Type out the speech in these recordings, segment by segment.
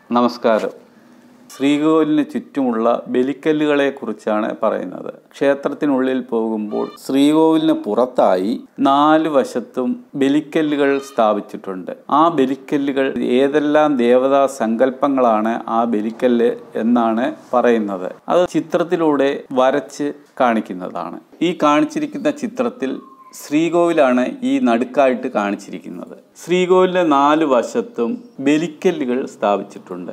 നമസ്കാരം ശ്രീകോവിലിന് ചുറ്റുമുള്ള ബലിക്കല്ലുകളെ കുറിച്ചാണ് പറയുന്നത് ക്ഷേത്രത്തിനുള്ളിൽ പോകുമ്പോൾ ശ്രീകോവിലിന് പുറത്തായി നാല് വശത്തും ബലിക്കല്ലുകൾ സ്ഥാപിച്ചിട്ടുണ്ട് ആ ബലിക്കല്ലുകൾ ഏതെല്ലാം ദേവതാ സങ്കല്പങ്ങളാണ് ആ ബലിക്കല്ല് എന്നാണ് പറയുന്നത് അത് ചിത്രത്തിലൂടെ വരച്ച് കാണിക്കുന്നതാണ് ഈ കാണിച്ചിരിക്കുന്ന ചിത്രത്തിൽ ശ്രീകോവിലാണ് ഈ നടുക്കായിട്ട് കാണിച്ചിരിക്കുന്നത് ശ്രീകോവിലിന്റെ നാല് വശത്തും ബലിക്കല്ലുകൾ സ്ഥാപിച്ചിട്ടുണ്ട്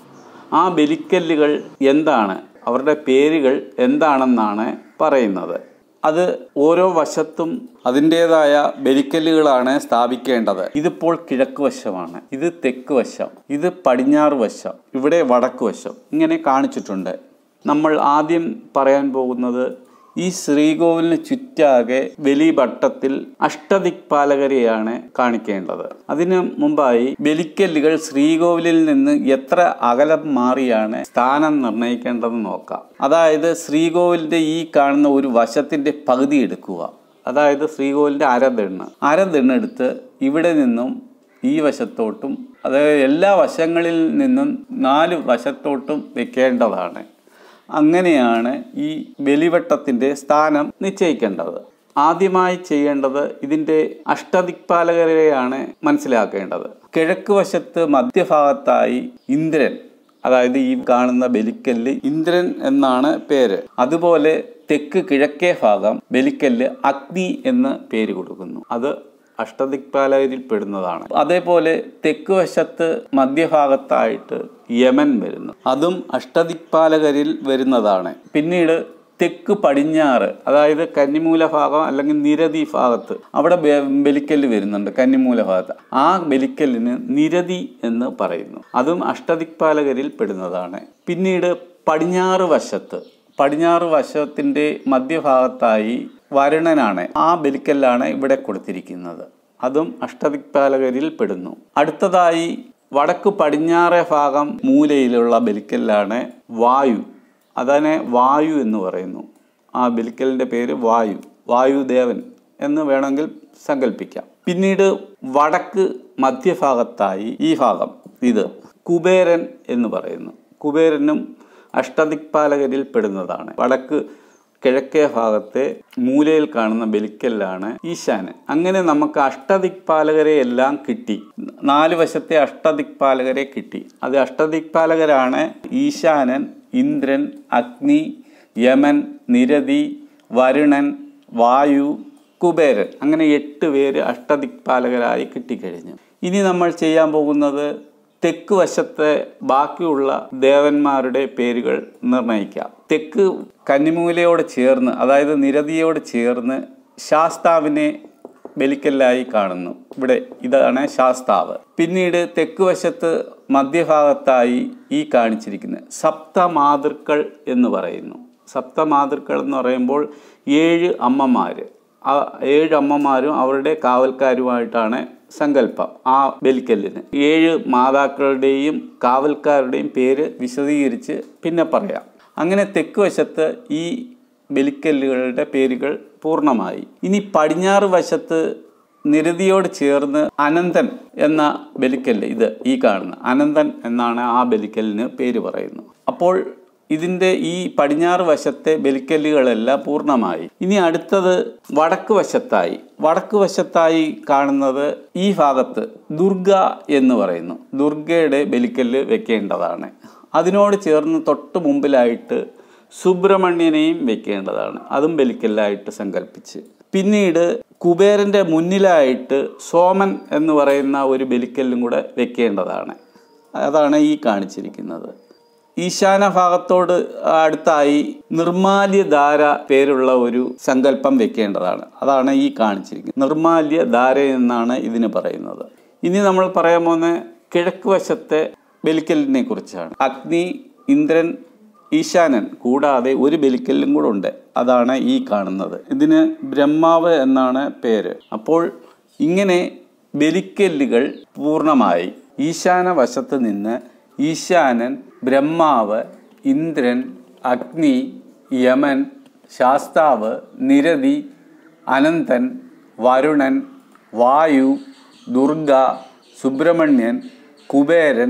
ആ ബലിക്കല്ലുകൾ എന്താണ് അവരുടെ പേരുകൾ എന്താണെന്നാണ് പറയുന്നത് അത് ഓരോ വശത്തും അതിൻ്റെതായ ബലിക്കല്ലുകളാണ് സ്ഥാപിക്കേണ്ടത് ഇതിപ്പോൾ കിഴക്ക് വശമാണ് ഇത് തെക്ക് വശം ഇത് പടിഞ്ഞാറ് വശം ഇവിടെ വടക്ക് വശം ഇങ്ങനെ കാണിച്ചിട്ടുണ്ട് നമ്മൾ ആദ്യം പറയാൻ പോകുന്നത് ഈ ശ്രീകോവിലിന് ചുറ്റാകെ ബലിഭട്ടത്തിൽ അഷ്ടദിക്പാലകരെയാണ് കാണിക്കേണ്ടത് അതിനു മുമ്പായി ബലിക്കല്ലുകൾ ശ്രീകോവിലിൽ നിന്ന് എത്ര അകലം മാറിയാണ് സ്ഥാനം നിർണ്ണയിക്കേണ്ടതെന്ന് നോക്കാം അതായത് ശ്രീകോവിലിന്റെ ഈ കാണുന്ന ഒരു വശത്തിന്റെ പകുതി എടുക്കുക അതായത് ശ്രീകോവിലിന്റെ അരതെണ്ണ് അരതെണ്ണെടുത്ത് ഇവിടെ നിന്നും ഈ വശത്തോട്ടും അതായത് എല്ലാ വശങ്ങളിൽ നിന്നും നാല് വശത്തോട്ടും വെക്കേണ്ടതാണ് അങ്ങനെയാണ് ഈ ബലിവട്ടത്തിന്റെ സ്ഥാനം നിശ്ചയിക്കേണ്ടത് ആദ്യമായി ചെയ്യേണ്ടത് ഇതിന്റെ അഷ്ടദിക്പാലകരെയാണ് മനസ്സിലാക്കേണ്ടത് കിഴക്ക് വശത്ത് മധ്യഭാഗത്തായി ഇന്ദ്രൻ അതായത് ഈ കാണുന്ന ബലിക്കല്ല് ഇന്ദ്രൻ എന്നാണ് പേര് അതുപോലെ തെക്ക് കിഴക്കേ ഭാഗം ബലിക്കല്ല് അഗ്നി എന്ന് പേര് കൊടുക്കുന്നു അത് അഷ്ടദിക്പാലകരിൽ പെടുന്നതാണ് അതേപോലെ തെക്ക് വശത്ത് മധ്യഭാഗത്തായിട്ട് യമൻ വരുന്നു അതും അഷ്ടദിക്പാലകരിൽ വരുന്നതാണ് പിന്നീട് തെക്ക് പടിഞ്ഞാറ് അതായത് കന്നിമൂല ഭാഗം അല്ലെങ്കിൽ നിരതി ഭാഗത്ത് അവിടെ ബലിക്കല്ല് വരുന്നുണ്ട് കന്നിമൂല ഭാഗത്ത് ആ ബലിക്കല്ലിന് നിരതി എന്ന് പറയുന്നു അതും അഷ്ടദിക്പാലകരിൽ പെടുന്നതാണ് പിന്നീട് പടിഞ്ഞാറ് വശത്ത് പടിഞ്ഞാറ് വശത്തിന്റെ മധ്യഭാഗത്തായി വരുണനാണ് ആ ബലിക്കല്ലാണ് ഇവിടെ കൊടുത്തിരിക്കുന്നത് അതും അഷ്ടദിക്പാലകരിൽ പെടുന്നു അടുത്തതായി വടക്ക് പടിഞ്ഞാറേ ഭാഗം മൂലയിലുള്ള ബലിക്കല്ലാണ് വായു അതിനെ വായു എന്ന് പറയുന്നു ആ ബലിക്കലിൻ്റെ പേര് വായു വായുദേവൻ എന്ന് വേണമെങ്കിൽ സങ്കല്പിക്കാം പിന്നീട് വടക്ക് മധ്യഭാഗത്തായി ഈ ഭാഗം ഇത് കുബേരൻ എന്ന് പറയുന്നു കുബേരനും അഷ്ടദിക്പാലകരിൽ പെടുന്നതാണ് വടക്ക് കിഴക്കേ ഭാഗത്തെ മൂലയിൽ കാണുന്ന ബലിക്കല്ലാണ് ഈശാനൻ അങ്ങനെ നമുക്ക് അഷ്ടദിക്പാലകരെ എല്ലാം കിട്ടി നാല് വശത്തെ അഷ്ടദിക്പാലകരെ കിട്ടി അത് അഷ്ടദിക്പാലകരാണ് ഈശാനൻ ഇന്ദ്രൻ അഗ്നി യമൻ നിരതി വരുണൻ വായു കുബേരൻ അങ്ങനെ എട്ട് പേര് അഷ്ടദിക്പാലകരായി കിട്ടിക്കഴിഞ്ഞു ഇനി നമ്മൾ ചെയ്യാൻ പോകുന്നത് തെക്ക് വശത്തെ ബാക്കിയുള്ള ദേവന്മാരുടെ പേരുകൾ നിർണയിക്കാം തെക്ക് കന്നിമൂലയോട് ചേർന്ന് അതായത് നിരതിയോട് ചേർന്ന് ശാസ്താവിനെ ബലിക്കല്ലായി കാണുന്നു ഇവിടെ ഇതാണ് ശാസ്താവ് പിന്നീട് തെക്ക് വശത്ത് മധ്യഭാഗത്തായി ഈ കാണിച്ചിരിക്കുന്നത് സപ്തമാതൃക്കൾ എന്ന് പറയുന്നു സപ്തമാതൃക്കൾ എന്ന് പറയുമ്പോൾ ഏഴ് അമ്മമാർ ആ ഏഴ് അമ്മമാരും അവരുടെ കാവൽക്കാരുമായിട്ടാണ് സങ്കല്പം ആ ബലിക്കല്ലിന് ഏഴ് മാതാക്കളുടെയും കാവൽക്കാരുടെയും പേര് വിശദീകരിച്ച് പിന്നെ പറയാം അങ്ങനെ തെക്ക് വശത്ത് ഈ ബലിക്കല്ലുകളുടെ പേരുകൾ പൂർണ്ണമായി ഇനി പടിഞ്ഞാറ് വശത്ത് നിരതിയോട് ചേർന്ന് അനന്തൻ എന്ന ബലിക്കല്ല് ഇത് ഈ കാണുന്ന അനന്തൻ എന്നാണ് ആ ബലിക്കല്ലിന് പേര് പറയുന്നു അപ്പോൾ ഇതിൻ്റെ ഈ പടിഞ്ഞാറ് വശത്തെ ബലിക്കല്ലുകളെല്ലാം പൂർണ്ണമായി ഇനി അടുത്തത് വടക്ക് വശത്തായി വടക്ക് വശത്തായി കാണുന്നത് ഈ ഭാഗത്ത് ദുർഗ എന്ന് പറയുന്നു ദുർഗയുടെ ബലിക്കല്ല് വെക്കേണ്ടതാണ് അതിനോട് ചേർന്ന് തൊട്ട് മുമ്പിലായിട്ട് സുബ്രഹ്മണ്യനെയും വെക്കേണ്ടതാണ് അതും ബലിക്കല്ലായിട്ട് സങ്കല്പിച്ച് പിന്നീട് കുബേരന്റെ മുന്നിലായിട്ട് സോമൻ എന്ന് പറയുന്ന ഒരു ബലിക്കല്ലും കൂടെ വെക്കേണ്ടതാണ് അതാണ് ഈ കാണിച്ചിരിക്കുന്നത് ഈശാന ഭാഗത്തോട് അടുത്തായി നിർമാല്യധാര പേരുള്ള ഒരു സങ്കല്പം വെക്കേണ്ടതാണ് അതാണ് ഈ കാണിച്ചിരിക്കുന്നത് നിർമാല്യധാര എന്നാണ് ഇതിന് പറയുന്നത് ഇനി നമ്മൾ പറയാൻ പോകുന്ന കിഴക്ക് വശത്തെ ബലിക്കലിനെ കുറിച്ചാണ് അഗ്നി ഇന്ദ്രൻ ഈശാനൻ കൂടാതെ ഒരു ബലിക്കല്ലും കൂടെ ഉണ്ട് അതാണ് ഈ കാണുന്നത് ഇതിന് ബ്രഹ്മാവ് എന്നാണ് പേര് അപ്പോൾ ഇങ്ങനെ ബലിക്കല്ലുകൾ പൂർണ്ണമായി ഈശാന വശത്ത് നിന്ന് ഈശാനൻ ബ്രഹ്മാവ് ഇന്ദ്രൻ അഗ്നി യമൻ ശാസ്താവ് നിരതി അനന്തൻ വരുണൻ വായു ദുർഗ സുബ്രഹ്മണ്യൻ കുബേരൻ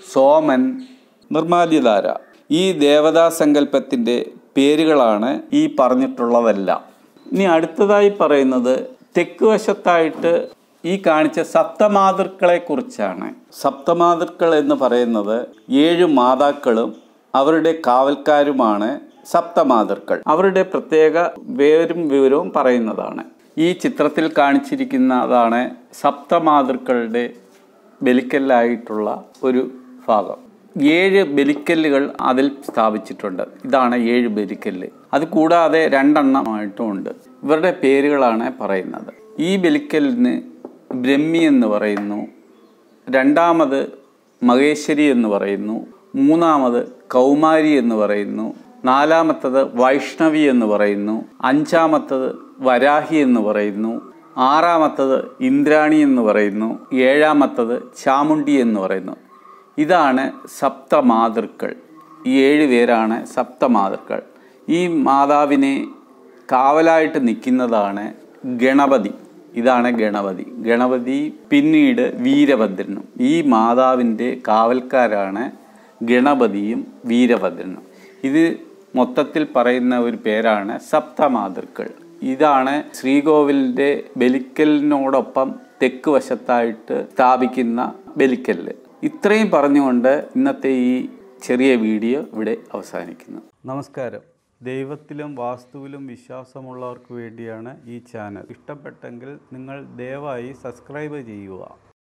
സോമൻ നിർമാല്യധാര ഈ ദേവതാ സങ്കല്പത്തിൻ്റെ പേരുകളാണ് ഈ പറഞ്ഞിട്ടുള്ളതെല്ലാം ഇനി അടുത്തതായി പറയുന്നത് തെക്ക് വശത്തായിട്ട് ഈ കാണിച്ച സപ്തമാതൃക്കളെ കുറിച്ചാണ് സപ്തമാതൃക്കൾ എന്ന് പറയുന്നത് ഏഴ് മാതാക്കളും അവരുടെ കാവൽക്കാരുമാണ് സപ്തമാതൃക്കൾ അവരുടെ പ്രത്യേക പേരും വിവരവും പറയുന്നതാണ് ഈ ചിത്രത്തിൽ കാണിച്ചിരിക്കുന്നതാണ് സപ്തമാതൃക്കളുടെ ബലിക്കല്ലായിട്ടുള്ള ഒരു ഭാഗം ഏഴ് ബലിക്കല്ലുകൾ അതിൽ സ്ഥാപിച്ചിട്ടുണ്ട് ഇതാണ് ഏഴ് ബലിക്കല്ല് അത് കൂടാതെ രണ്ടെണ്ണമായിട്ടും ഉണ്ട് ഇവരുടെ പേരുകളാണ് പറയുന്നത് ഈ ബലിക്കലിന് ബ്രഹ്മി എന്ന് പറയുന്നു രണ്ടാമത് മഹേശ്വരി എന്ന് പറയുന്നു മൂന്നാമത് കൗമാരി എന്ന് പറയുന്നു നാലാമത്തത് വൈഷ്ണവി എന്ന് പറയുന്നു അഞ്ചാമത്തത് വരാഹി എന്ന് പറയുന്നു ആറാമത്തത് ഇന്ദ്രാണി എന്ന് പറയുന്നു ഏഴാമത്തത് ചാമുണ്ടി എന്ന് പറയുന്നു ഇതാണ് സപ്തമാതൃക്കൾ ഈ ഏഴ് പേരാണ് സപ്തമാതൃക്കൾ ഈ മാതാവിനെ കാവലായിട്ട് നിൽക്കുന്നതാണ് ഗണപതി ഇതാണ് ഗണപതി ഗണപതി പിന്നീട് വീരഭദ്രനും ഈ മാതാവിൻ്റെ കാവൽക്കാരാണ് ഗണപതിയും വീരഭദ്രനും ഇത് മൊത്തത്തിൽ പറയുന്ന ഒരു പേരാണ് സപ്തമാതൃക്കൾ ഇതാണ് ശ്രീകോവിലിൻ്റെ ബലിക്കലിനോടൊപ്പം തെക്ക് വശത്തായിട്ട് സ്ഥാപിക്കുന്ന ബലിക്കല്ല് ഇത്രയും പറഞ്ഞുകൊണ്ട് ഇന്നത്തെ ഈ ചെറിയ വീഡിയോ ഇവിടെ അവസാനിക്കുന്നു നമസ്കാരം ദൈവത്തിലും വാസ്തുവിലും വിശ്വാസമുള്ളവർക്ക് വേണ്ടിയാണ് ഈ ചാനൽ ഇഷ്ടപ്പെട്ടെങ്കിൽ നിങ്ങൾ ദയവായി സബ്സ്ക്രൈബ് ചെയ്യുക